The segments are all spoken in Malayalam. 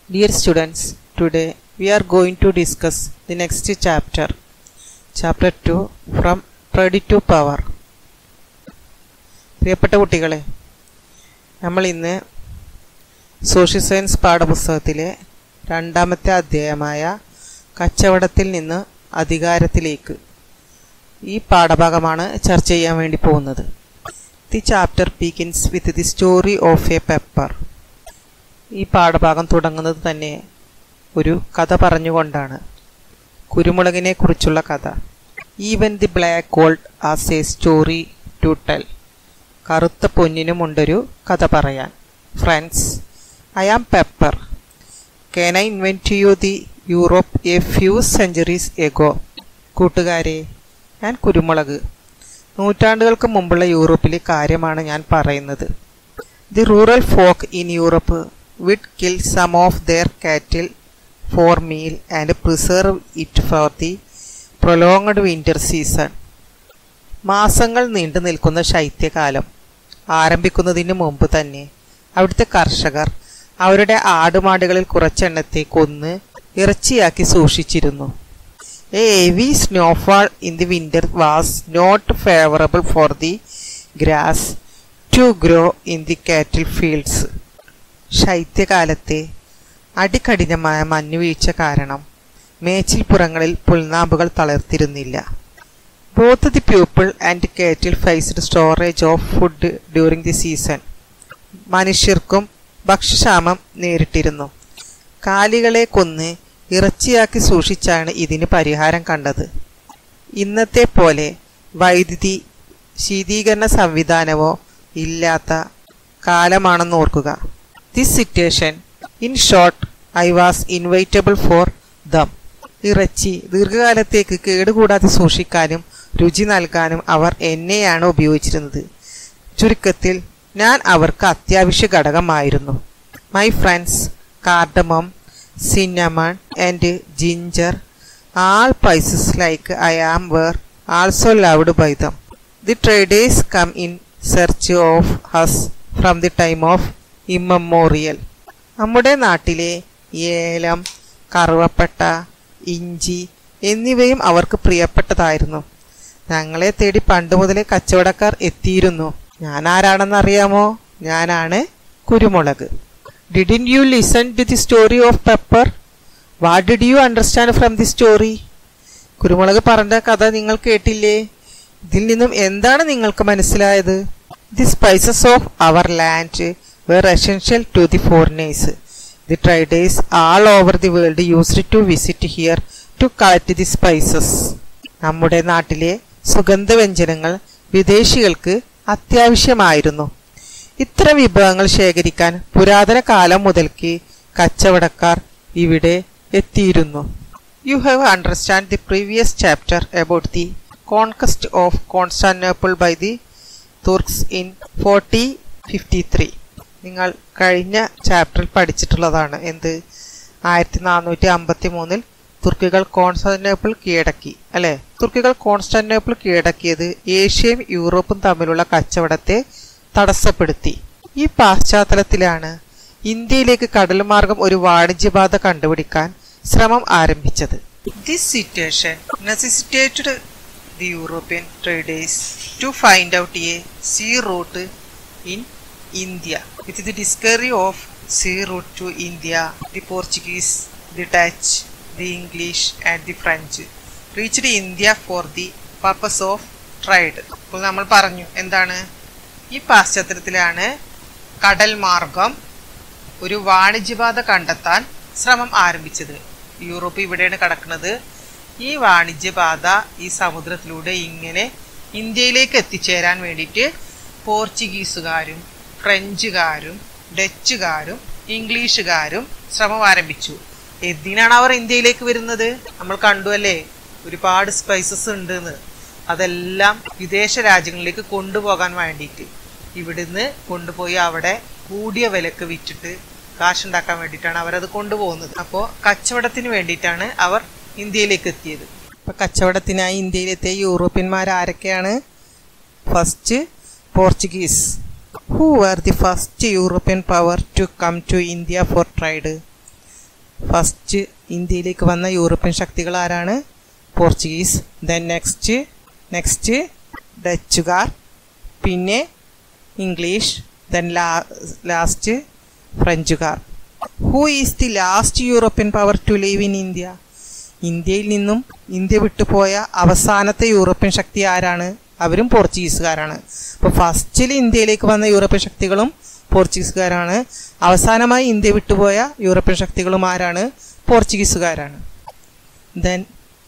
Dear students, today we are going to discuss the next chapter, chapter 2 from Ready to Power. പ്രിയപ്പെട്ട കുട്ടികളെ നമ്മൾ ഇന്ന് സോഷ്യൽ സയൻസ് പാഠപുസ്തകത്തിലെ രണ്ടാമത്തെ അധ്യായമായ കച്ചവടത്തിൽ നിന്ന് അധികാരത്തിലേക്ക് ഈ പാഠഭാഗമാണ് ചർച്ച ചെയ്യാൻ വേണ്ടി പോകുന്നത് the chapter begins with the story of a pepper ഈ പാഠഭാഗം തുടങ്ങുന്നത് തന്നെ ഒരു കഥ പറഞ്ഞുകൊണ്ടാണ് കുരുമുളകിനെ കുറിച്ചുള്ള കഥ even the black gold as a story to tell കറുത്ത പൊന്നിനുമുണ്ടൊരു കഥ പറയാൻ friends I am pepper can I invent you the Europe a few centuries ago കൂട്ടുകാരെ ഞാൻ കുരുമുളക് നൂറ്റാണ്ടുകൾക്ക് മുമ്പുള്ള യൂറോപ്പിലെ കാര്യമാണ് ഞാൻ പറയുന്നത് the rural folk in Europe would kill some of their cattle for meal and preserve it for the prolonged winter season മാസങ്ങൾ നീണ്ടു നിൽക്കുന്ന ശൈത്യകാലം ആരംഭിക്കുന്നതിന് മുമ്പ് തന്നെ അവിടുത്തെ കർഷകർ അവരുടെ ആടുമാടുകളിൽ കുറച്ചെണ്ണത്തെ കൊന്ന് ഇറച്ചിയാക്കി സൂക്ഷിച്ചിരുന്നു a heavy snowfall in the winter was not favourable for the grass to grow in the cattle fields ശൈത്യകാലത്തെ അടികഠിനമായ മഞ്ഞുവീഴ്ച കാരണം മേച്ചിൽപ്പുറങ്ങളിൽ പുൽനാമ്പുകൾ തളർത്തിരുന്നില്ല both the people and cattle faced storage of food during the season മനുഷ്യർക്കും ഭക്ഷ്യക്ഷാമം നേരിട്ടിരുന്നു കാലികളെ കൊന്ന് ഇറച്ചിയാക്കി സൂക്ഷിച്ചാണ് ഇതിന് പരിഹാരം കണ്ടത് ഇന്നത്തെ പോലെ വൈദ്യുതി ശീതീകരണ സംവിധാനമോ ഇല്ലാത്ത കാലമാണെന്ന് ഓർക്കുക this situation in short I was inevitable for them ഇറച്ചി ദീർഘകാലത്തേക്ക് കേടുകൂടാതെ സൂക്ഷിക്കാനും രുചി നൽകാനും അവർ എന്നെയാണ് ഉപയോഗിച്ചിരുന്നത് ചുരുക്കത്തിൽ ഞാൻ അവർക്ക് അത്യാവശ്യ ഘടകമായിരുന്നു my friends cardamom cinnamon and ginger all spices like I am were also loved by them the traders come in search of us from the time of immemorial നമ്മുടെ നാട്ടിലെ ഏലം കറുവപ്പട്ട ഇഞ്ചി എന്നിവയും അവർക്ക് പ്രിയപ്പെട്ടതായിരുന്നു ഞങ്ങളെ തേടി പണ്ട് മുതലേ കച്ചവടക്കാർ എത്തിയിരുന്നു ഞാൻ ആരാണെന്ന് അറിയാമോ ഞാനാണ് കുരുമുളക് didn't you listen to the story of pepper what did you understand from the story കുരുമുളക് പറഞ്ഞ കഥ നിങ്ങൾ കേട്ടില്ലേ ഇതിൽ നിന്നും എന്താണ് നിങ്ങൾക്ക് മനസ്സിലായത് the spices of our land were essential to the foreigners the traders all over the world used to visit here to collect the spices നമ്മുടെ നാട്ടിലെ സുഗന്ധവ്യഞ്ജനങ്ങൾ വിദേശികൾക്ക് അത്യാവശ്യമായിരുന്നു ഇത്തരം വിഭവങ്ങൾ ശേഖരിക്കാൻ പുരാതന കാലം മുതൽക്ക് കച്ചവടക്കാർ ഇവിടെ എത്തിയിരുന്നു you have understand the previous chapter about the conquest of Constantinople by the Turks in forty fifty three നിങ്ങൾ കഴിഞ്ഞ ചാപ്റ്ററിൽ പഠിച്ചിട്ടുള്ളതാണ് എന്ത് ആയിരത്തി നാനൂറ്റി അമ്പത്തി മൂന്നിൽ തുർക്കികൾ കോൺസ്റ്റാന്റിനോപ്പിൾ കീഴടക്കി അല്ലെ തുർക്കികൾ കോൺസ്റ്റാന്റിനോപ്പിൾ കീഴടക്കിയത് ഏഷ്യയും യൂറോപ്പും തമ്മിലുള്ള കച്ചവടത്തെ തടസ്സപ്പെടുത്തി ഈ പാശ്ചാത്തലത്തിലാണ് ഇന്ത്യയിലേക്ക് കടൽ മാർഗം ഒരു വാണിജ്യപാത കണ്ടുപിടിക്കാൻ ശ്രമം ആരംഭിച്ചത് this situation necessitated the European traders to find out a sea route in India with the discovery of sea route to India the Portuguese the Dutch the English and the French reached India for the purpose of trade ഇപ്പോൾ നമ്മൾ പറഞ്ഞു എന്താണ് ഈ പാശ്ചാത്യത്തിലാണ് കടൽ മാർഗം ഒരു വാണിജ്യപാത കണ്ടെത്താൻ ശ്രമം ആരംഭിച്ചത് യൂറോപ്പ് ഇവിടെയാണ് കിടക്കുന്നത് ഈ വാണിജ്യപാത ഈ സമുദ്രത്തിലൂടെ ഇങ്ങനെ ഇന്ത്യയിലേക്ക് എത്തിച്ചേരാൻ വേണ്ടിയിട്ട് പോർച്ചുഗീസുകാരും ഫ്രഞ്ചുകാരും ഡച്ചുകാരും ഇംഗ്ലീഷുകാരും ശ്രമം ആരംഭിച്ചു എന്തിനാണ് അവർ ഇന്ത്യയിലേക്ക് വരുന്നത് നമ്മൾ കണ്ടു അല്ലേ ഒരുപാട് സ്പൈസസ് ഉണ്ടെന്ന് അതെല്ലാം വിദേശ രാജ്യങ്ങളിലേക്ക് കൊണ്ടുപോകാൻ വേണ്ടിയിട്ട് ഇവിടുന്ന് കൊണ്ടുപോയി അവിടെ കൂടിയ വിലക്ക് വിറ്റിട്ട് കാശുണ്ടാക്കാൻ വേണ്ടിയിട്ടാണ് അവരത് കൊണ്ടുപോകുന്നത് അപ്പോൾ കച്ചവടത്തിന് വേണ്ടിയിട്ടാണ് അവർ ഇന്ത്യയിലേക്ക് എത്തിയത് അപ്പോൾ കച്ചവടത്തിനായി ഇന്ത്യയിലെത്തിയ യൂറോപ്യന്മാർ ആരൊക്കെയാണ് first Portuguese who are the first European power to come to India for trade first ഇന്ത്യയിലേക്ക് വന്ന യൂറോപ്യൻ ശക്തികൾ ആരാണ് പോർച്ചുഗീസ് ദെൻ നെക്സ്റ്റ് നെക്സ്റ്റ് ഡച്ചുകാർ പിന്നെ ഇംഗ്ലീഷ് ദെൻ ലാസ്റ്റ് ഫ്രഞ്ചുകാർ who is the last European power to leave in India ഇന്ത്യയിൽ നിന്നും ഇന്ത്യ വിട്ടുപോയ അവസാനത്തെ യൂറോപ്യൻ ശക്തി ആരാണ് അവരും പോർച്ചുഗീസുകാരാണ് അപ്പോൾ ഫസ്റ്റിൽ ഇന്ത്യയിലേക്ക് വന്ന യൂറോപ്യൻ ശക്തികളും പോർച്ചുഗീസുകാരാണ് അവസാനമായി ഇന്ത്യ വിട്ടുപോയ യൂറോപ്യൻ ശക്തികളും ആരാണ് പോർച്ചുഗീസുകാരാണ് then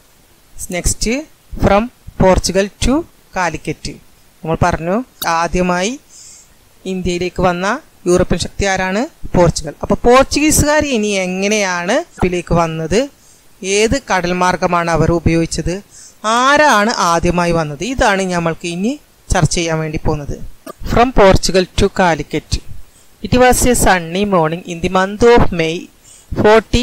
next from Portugal to Calicut നമ്മൾ പറഞ്ഞു ആദ്യമായി ഇന്ത്യയിലേക്ക് വന്ന യൂറോപ്യൻ ശക്തി ആരാണ് പോർച്ചുഗൽ അപ്പോൾ പോർച്ചുഗീസുകാർ ഇനി എങ്ങനെയാണ് ഇതിലേക്ക് വന്നത് ഏത് കടൽ മാർഗമാണ് അവർ ഉപയോഗിച്ചത് ആരാണ് ആദ്യമായി വന്നത് ഇതാണ് നമ്മൾക്ക് ഇനി ചർച്ച ചെയ്യാൻ വേണ്ടി പോകുന്നത് from Portugal to Calicut it was a sunny morning in the month of May forty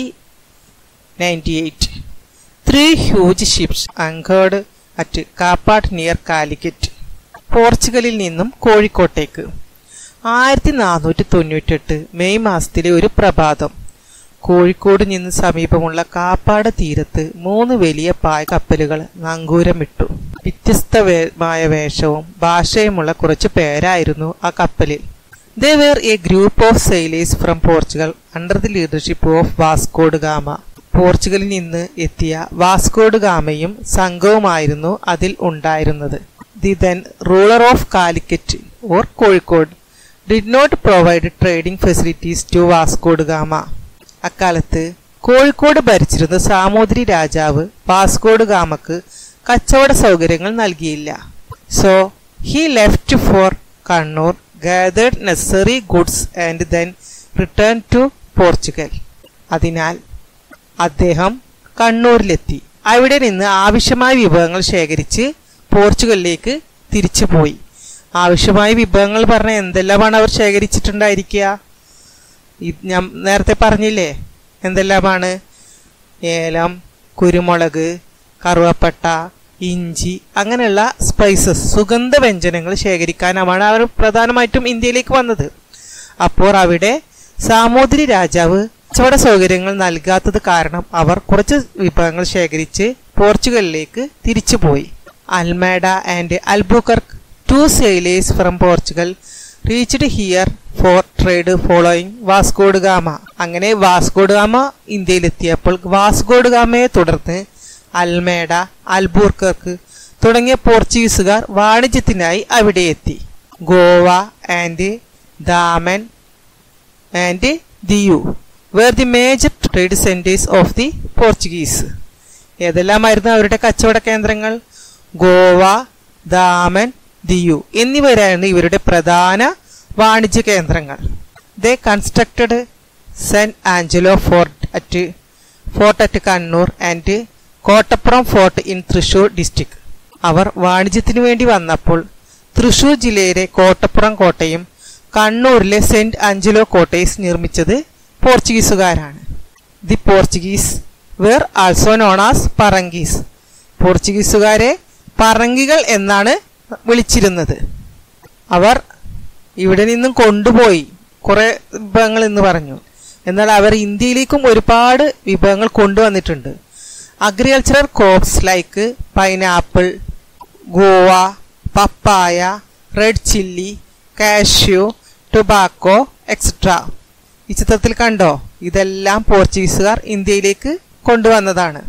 ninety eight three huge ships anchored at Kappad near Calicut പോർച്ചുഗലിൽ നിന്നും കോഴിക്കോട്ടേക്ക് ആയിരത്തി നാനൂറ്റി തൊണ്ണൂറ്റെട്ട് മെയ് മാസത്തിലെ ഒരു പ്രഭാതം കോഴിക്കോട് നിന്ന് സമീപമുള്ള കാപ്പാട് തീരത്ത് മൂന്ന് വലിയ പായ കപ്പലുകൾ നങ്കൂരമിട്ടു വ്യത്യസ്തമായ വേഷവും ഭാഷയുമുള്ള കുറച്ച് പേരായിരുന്നു ആ കപ്പലിൽ they were a group of sailors from Portugal under the leadership of Vasco da Gama പോർച്ചുഗലിൽ നിന്ന് എത്തിയ വാസ്കോഡ് ഗാമയും സംഘവുമായിരുന്നു അതിൽ ഉണ്ടായിരുന്നത് the then ruler of Calicut or Kozhikode did not provide trading facilities to Vasco da Gama അക്കാലത്ത് കോഴിക്കോട് ഭരിച്ചിരുന്ന സാമൂതിരി രാജാവ് വാസ്കോഡ് ഗാമക്ക് കച്ചവട സൗകര്യങ്ങൾ നൽകിയില്ല so he left for Kannur gathered necessary goods and then return to Portugal അതിനാൽ അദ്ദേഹം കണ്ണൂരിലെത്തി അവിടെ നിന്ന് ആവശ്യമായ വിഭവങ്ങൾ ശേഖരിച്ച് പോർച്ചുഗലിലേക്ക് തിരിച്ചുപോയി ആവശ്യമായ വിഭവങ്ങൾ പറഞ്ഞ എന്തെല്ലാമാണ് അവർ ശേഖരിച്ചിട്ടുണ്ടായിരിക്കുക ഞാൻ നേരത്തെ പറഞ്ഞില്ലേ എന്തെല്ലാമാണ് ഏലം കുരുമുളക് കറുവപ്പട്ട ഇഞ്ചി അങ്ങനെയുള്ള സ്പൈസസ് സുഗന്ധ വ്യഞ്ജനങ്ങൾ ശേഖരിക്കാനാണ് അവർ പ്രധാനമായിട്ടും ഇന്ത്യയിലേക്ക് വന്നത് അപ്പോൾ അവിടെ സാമൂതിരി രാജാവ് കച്ചവട സൗകര്യങ്ങൾ നൽകാത്തത് കാരണം അവർ കുറച്ച് വിഭവങ്ങൾ ശേഖരിച്ച് പോർച്ചുഗലിലേക്ക് തിരിച്ചുപോയി Almeida and Albuquerque two sailors from Portugal reached here for trade following Vasco da Gama അങ്ങനെ വാസ്കോഡ് ഗാമ ഇന്ത്യയിലെത്തിയപ്പോൾ വാസ്കോഡ് ഗാമയെ തുടർന്ന് അൽമേഡ അൽബൂർക്കർക്ക് തുടങ്ങിയ പോർച്ചുഗീസുകാർ വാണിജ്യത്തിനായി അവിടെ എത്തി Goa and Daman and Diu were the major trade centres of the Portuguese ഏതെല്ലാമായിരുന്നു അവരുടെ കച്ചവട കേന്ദ്രങ്ങൾ ഗോവ ദാമൻ ദിയു എന്നിവരായിരുന്നു ഇവരുടെ പ്രധാന വാണിജ്യ കേന്ദ്രങ്ങൾ they constructed Saint Angelo fort at fort at Kannur and Kottappuram fort in Thrissur district അവർ വാണിജ്യത്തിനു വേണ്ടി വന്നപ്പോൾ തൃശൂർ ജില്ലയിലെ കോട്ടപ്പുറം കോട്ടയും കണ്ണൂരിലെ സെന്റ് ആഞ്ചലോ കോട്ടയും നിർമ്മിച്ചത് പോർച്ചുഗീസുകാരാണ് the Portuguese were also known as Parangis പോർച്ചുഗീസുകാരെ പറങ്കികൾ എന്നാണ് വിളിച്ചിരുന്നത് അവർ ഇവിടെ നിന്നും കൊണ്ടുപോയി കുറെ വിഭവങ്ങൾ എന്ന് പറഞ്ഞു എന്നാൽ അവർ ഇന്ത്യയിലേക്കും ഒരുപാട് വിഭവങ്ങൾ കൊണ്ടുവന്നിട്ടുണ്ട് agricultural crops like pineapple guava papaya red chilli cashew tobacco etcetera ഈ ചിത്രത്തിൽ കണ്ടോ ഇതെല്ലാം പോർച്ചുഗീസുകാർ ഇന്ത്യയിലേക്ക് കൊണ്ടുവന്നതാണ്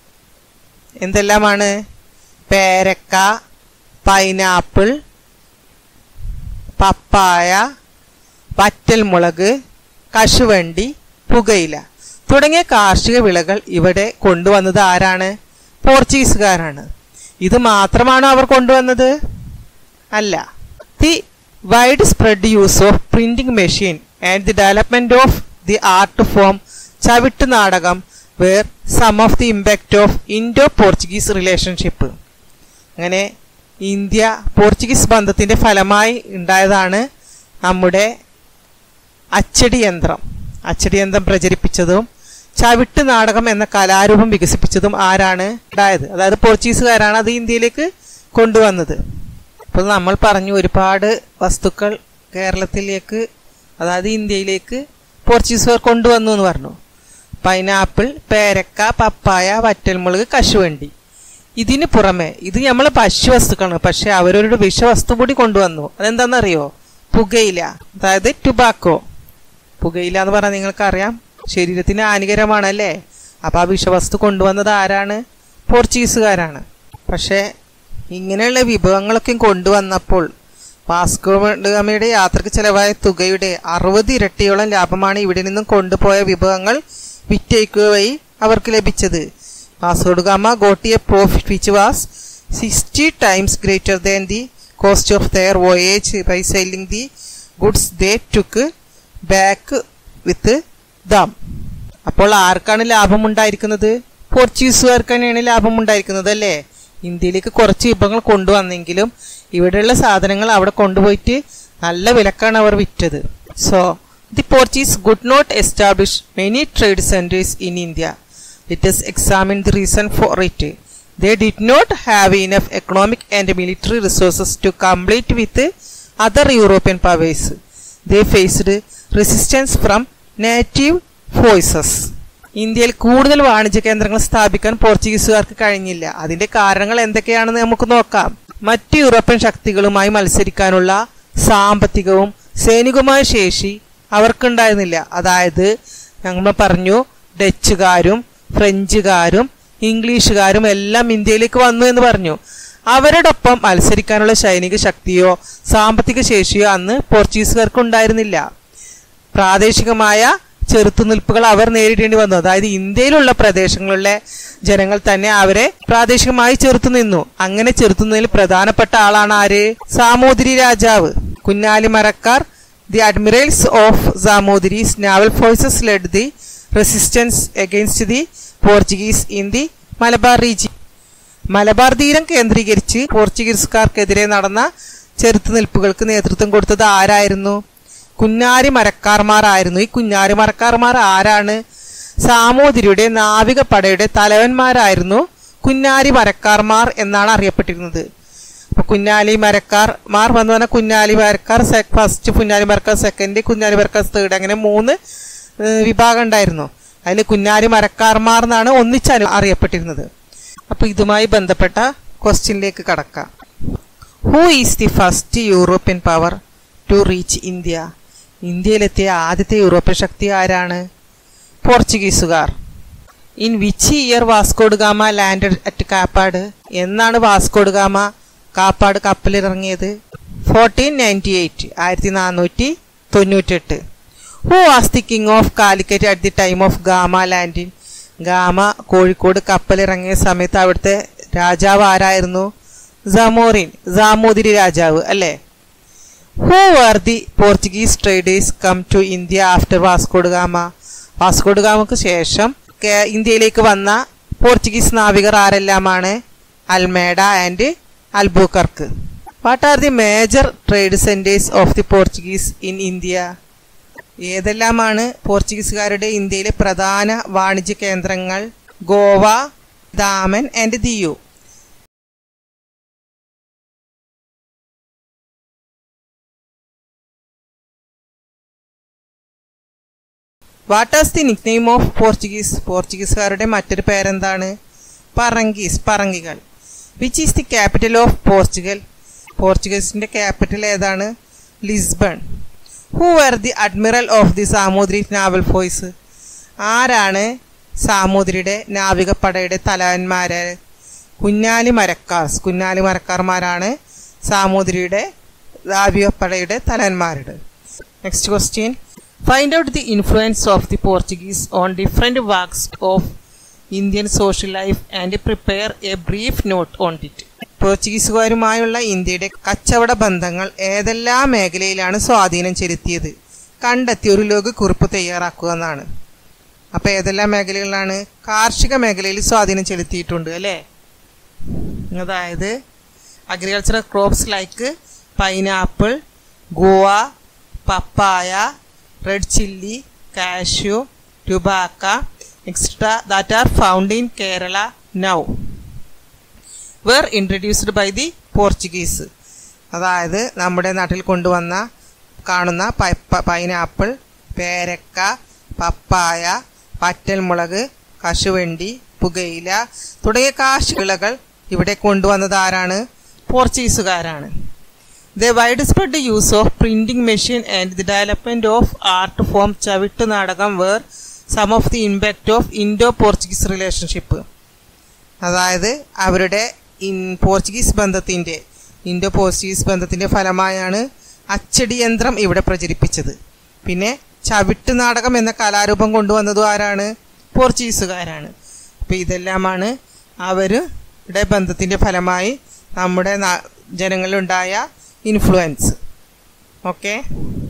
എന്തെല്ലാമാണ് പേരക്ക പൈനാപ്പിൾ പപ്പായ വറ്റൽമുളക് കശുവണ്ടി പുകയില തുടങ്ങിയ കാർഷിക വിളകൾ ഇവിടെ കൊണ്ടുവന്നത് ആരാണ് പോർച്ചുഗീസുകാരാണ് ഇത് മാത്രമാണോ അവർ കൊണ്ടുവന്നത് അല്ല the wide spread use of printing machine and the development of the art form Chavittu Nadakam were some of the impact of Indo Portuguese relationship അങ്ങനെ ഇന്ത്യ പോർച്ചുഗീസ് ബന്ധത്തിന്റെ ഫലമായി ഉണ്ടായതാണ് നമ്മുടെ അച്ചടി യന്ത്രം അച്ചടി യന്ത്രം പ്രചരിപ്പിച്ചതും ചവിട്ട് നാടകം എന്ന കലാരൂപം വികസിപ്പിച്ചതും ആരാണ് ഉണ്ടായത് അതായത് പോർച്ചുഗീസുകാരാണ് അത് ഇന്ത്യയിലേക്ക് കൊണ്ടുവന്നത് അപ്പോൾ നമ്മൾ പറഞ്ഞു ഒരുപാട് വസ്തുക്കൾ കേരളത്തിലേക്ക് അതായത് ഇന്ത്യയിലേക്ക് പോർച്ചുഗീസുകാർ കൊണ്ടുവന്നു എന്ന് പറഞ്ഞു പൈനാപ്പിൾ പേരക്ക പപ്പായ വറ്റൽമുളക് കശുവണ്ടി ഇതിന് പുറമെ ഇത് നമ്മൾ ഭക്ഷ്യവസ്തുക്കളാണ് പക്ഷെ അവരൊരു വിഷവസ്തു കൂടി കൊണ്ടുവന്നു അതെന്താണെന്നറിയോ പുകയില അതായത് ടുബാക്കോ പുകയില എന്ന് പറഞ്ഞാൽ നിങ്ങൾക്കറിയാം ശരീരത്തിന് ഹാനികരമാണല്ലേ അപ്പോൾ ആ വിഷവസ്തു കൊണ്ടുവന്നത് ആരാണ് പോർച്ചുഗീസുകാരാണ് പക്ഷേ ഇങ്ങനെയുള്ള വിഭവങ്ങളൊക്കെ കൊണ്ടുവന്നപ്പോൾ വാസ്കോഡഗാമയുടെ യാത്രയ്ക്ക് ചെലവായ തുകയുടെ അറുപത് ഇരട്ടിയോളം ലാഭമാണ് ഇവിടെ നിന്നും കൊണ്ടുപോയ വിഭവങ്ങൾ വിറ്റയക്കുക വഴി അവർക്ക് ലഭിച്ചത് Vasco da Gama got a profit which was sixty times greater than the cost of their voyage by selling the goods they took back with them അപ്പോൾ ആർക്കാണ് ലാഭമുണ്ടായിരിക്കുന്നത് പോർച്ചുഗീസുകാർക്ക് തന്നെയാണ് ലാഭമുണ്ടായിരിക്കുന്നത് അല്ലേ ഇന്ത്യയിലേക്ക് കുറച്ച് വിഭവങ്ങൾ കൊണ്ടുവന്നെങ്കിലും ഇവിടെയുള്ള സാധനങ്ങൾ അവിടെ കൊണ്ടുപോയിട്ട് നല്ല വിലക്കാണ് അവർ വിറ്റത് so the Portuguese could not establish many trade centres in India let us examine the reason for it. They did not have enough economic and military resources to compete with other European powers. They faced resistance from native forces. ഇന്ത്യയിൽ കൂടുതൽ വാണിജ്യ കേന്ദ്രങ്ങൾ സ്ഥാപിക്കാൻ പോർച്ചുഗീസുകാർക്ക് കഴിഞ്ഞില്ല അതിന്റെ കാരണങ്ങൾ എന്തൊക്കെയാണെന്ന് നമുക്ക് നോക്കാം മറ്റ് യൂറോപ്യൻ ശക്തികളുമായി മത്സരിക്കാനുള്ള സാമ്പത്തികവും സൈനികവുമായ ശേഷി അവർക്കുണ്ടായിരുന്നില്ല അതായത് ഞങ്ങൾ പറഞ്ഞു ഡച്ചുകാരും ഫ്രഞ്ചുകാരും ഇംഗ്ലീഷുകാരും എല്ലാം ഇന്ത്യയിലേക്ക് വന്നു എന്ന് പറഞ്ഞു അവരോടൊപ്പം മത്സരിക്കാനുള്ള സൈനിക ശക്തിയോ സാമ്പത്തിക ശേഷിയോ അന്ന് പോർച്ചുഗീസുകാർക്ക് ഉണ്ടായിരുന്നില്ല പ്രാദേശികമായ ചെറുത്തുനിൽപ്പുകൾ അവർ നേരിടേണ്ടി വന്നു അതായത് ഇന്ത്യയിലുള്ള പ്രദേശങ്ങളിലെ ജനങ്ങൾ തന്നെ അവരെ പ്രാദേശികമായി ചെറുത്തു നിന്നു അങ്ങനെ ചെറുത്തുന്നതിൽ പ്രധാനപ്പെട്ട ആളാണ് ആര് സാമൂതിരി രാജാവ് Kunjali Marakkar the admirals of Samoothiri's naval forces led the resistance against the Portuguese in the Malabar region Malabar തീരം കേന്ദ്രീകരിച്ച് പോർച്ചുഗീസുകാർക്കെതിരെ നടന്ന ചെറുത്തുനിൽപ്പുകൾക്ക് നേതൃത്വം കൊടുത്തത് ആരായിരുന്നു കുഞ്ഞാരി മരക്കാർമാരായിരുന്നു ഈ കുഞ്ഞാരി മരക്കാർമാർ ആരാണ് സാമൂതിരിയുടെ നാവികപ്പടയുടെ തലവന്മാരായിരുന്നു കുഞ്ഞാരി മരക്കാർമാർ എന്നാണ് അറിയപ്പെട്ടിരുന്നത് അപ്പൊ കുഞ്ഞാലി മരക്കാർ മാർ വന്നു പറഞ്ഞാൽ Kunjali Marakkar first Kunjali Marakkar second Kunjali Marakkar third അങ്ങനെ മൂന്ന് ഏഹ്, വിഭാഗം ഉണ്ടായിരുന്നു അതിൽ കുഞ്ഞാലി മരക്കാർമാർ എന്നാണ് ഒന്നിച്ച് അറിയപ്പെട്ടിരുന്നത് അപ്പൊ ഇതുമായി ബന്ധപ്പെട്ട ക്വസ്റ്റ്യനിലേക്ക് കടക്കാം who is the first European power to reach India ഇന്ത്യയിലെത്തിയ ആദ്യത്തെ യൂറോപ്യൻ ശക്തി ആരാണ് പോർച്ചുഗീസുകാർ in which year Vasco da Gama landed at Kappad എന്നാണ് വാസ്കോഡ് ഗാമ കാപ്പാട് കപ്പലിറങ്ങിയത് ഫോർട്ടീൻ നയൻറ്റി എയ്റ്റ് ആയിരത്തി നാനൂറ്റി തൊണ്ണൂറ്റെട്ട് who was the king of Calicut at the time of Gama landing Gama Kozhikode കപ്പലിറങ്ങിയ സമയത്ത് അവിടുത്തെ രാജാവ് ആരായിരുന്നു ജമോറിൻ ജാമോദിരി രാജാവ് അല്ലേ who are the Portuguese traders come to India after വാസ്കോഡ് Gama Vasco da ഗാമക്ക് ശേഷം കേ- ഇന്ത്യയിലേക്ക് വന്ന പോർച്ചുഗീസ് നാവികർ ആരെല്ലാമാണ് Almeida and Albuquerque what are the major trade centres of the Portuguese in India ഏതെല്ലാമാണ് പോർച്ചുഗീസുകാരുടെ ഇന്ത്യയിലെ പ്രധാന വാണിജ്യ കേന്ദ്രങ്ങൾ Goa Daman and Diu what as the nickname of Portuguese പോർച്ചുഗീസുകാരുടെ മറ്റൊരു പേരെന്താണ് പറങ്കീസ് പറങ്കികൾ which is the capital of Portugal പോർച്ചുഗീസിന്റെ ക്യാപിറ്റൽ ഏതാണ് Lisbon who are the admiral of the Samoothiri naval force ആരാണ് സാമൂതിരിയുടെ നാവികപ്പടയുടെ തലവന്മാര് കുഞ്ഞാലി മരക്കാർസ് കുഞ്ഞാലി മരക്കാർമാരാണ് സാമൂതിരിയുടെ നാവികപ്പടയുടെ തലവന്മാരുടെ next question find out the influence of the Portuguese on different works of Indian social life and prepare a brief note on it പോർച്ചുഗീസുകാരുമായുള്ള ഇന്ത്യയുടെ കച്ചവട ബന്ധങ്ങൾ ഏതെല്ലാം മേഖലയിലാണ് സ്വാധീനം ചെലുത്തിയത് കണ്ടെത്തി ഒരു ലോക കുറിപ്പ് തയ്യാറാക്കുക എന്നാണ് അപ്പോൾ ഏതെല്ലാം മേഖലകളിലാണ് കാർഷിക മേഖലയിൽ സ്വാധീനം ചെലുത്തിയിട്ടുണ്ട് അല്ലേ അതായത് agricultural crops like pineapple guava papaya red chilli cashew tobacco etcetera that are found in Kerala now were introduced by the Portuguese അതായത് നമ്മുടെ നാട്ടിൽ കൊണ്ടുവന്ന കാണുന്ന പൈനാപ്പിൾ പേരക്ക പപ്പായ പറ്റൽമുളക് കശുവണ്ടി പുകയില തുടങ്ങിയ കാശുവിളകൾ ഇവിടെ കൊണ്ടുവന്നത് ആരാണ് പോർച്ചുഗീസുകാരാണ് the wide spread use of printing machine and the development of art form Chavittu Nadakam were some of the impact of Indo Portuguese relationship അതായത് അവരുടെ ഇൻ പോർച്ചുഗീസ് ബന്ധത്തിൻ്റെ ഇൻഡോ പോർച്ചുഗീസ് ബന്ധത്തിൻ്റെ ഫലമായാണ് അച്ചടി യന്ത്രം ഇവിടെ പ്രചരിപ്പിച്ചത് പിന്നെ ചവിട്ട് നാടകം എന്ന കലാരൂപം കൊണ്ടുവന്നതും ആരാണ് പോർച്ചുഗീസുകാരാണ് അപ്പോൾ ഇതെല്ലാമാണ് അവരുടെ ബന്ധത്തിൻ്റെ ഫലമായി നമ്മുടെ നാ- ജനങ്ങളിലുണ്ടായ ഇൻഫ്ലുവൻസ് ഓക്കെ